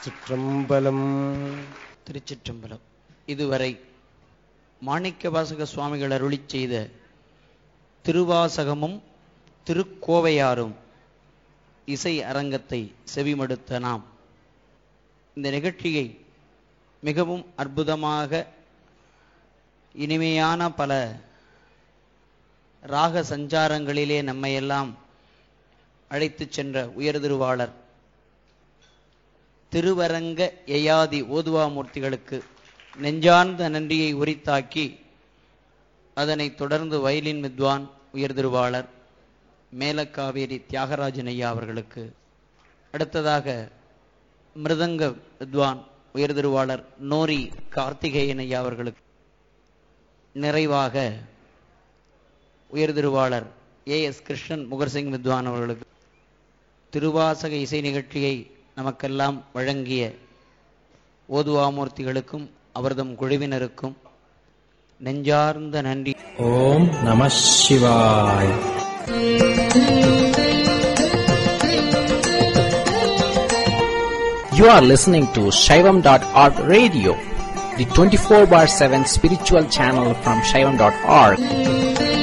சிற்றம்பலம் திருச்சிற்றம்பலம் இதுவரை மாணிக்கவாசக சுவாமிகள் அருளிச் செய்த திருவாசகமும் திருக்கோவையாரும் இசை அரங்கத்தை செவிமடுத்த நாம் இந்த நிகழ்ச்சியை மிகவும் அற்புதமாக இனிமையான பல ராக சஞ்சாரங்களிலே நம்மையெல்லாம் அழைத்துச் சென்ற உயர் திருவாளர் திருவரங்க யயாதி ஓதுவாமூர்த்திகளுக்கு நெஞ்சார்ந்த நன்றியை உரித்தாக்கி அதனைத் தொடர்ந்து வயலின் வித்வான் உயர் திருவாளர் மேலக்காவேரி தியாகராஜன் ஐயா அவர்களுக்கு அடுத்ததாக மிருதங்க வித்வான் உயர் திருவாளர் நோரி கார்த்திகேயன் ஐயா அவர்களுக்கு நிறைவாக உயர் திருவாளர் ஏ எஸ் கிருஷ்ணன் முகர்சிங் வித்வான் அவர்களுக்கு திருவாசக இசை நிகழ்ச்சியை நமக்கெல்லாம் வழங்கிய ஓதுவாமூர்த்திகளுக்கும் அவர்தம் குழுவினருக்கும் நெஞ்சார்ந்த நன்றி ஓம் நம சிவாய் You are listening to Shaivam.org radio, the 24 bar 7 spiritual channel from Shaivam.org.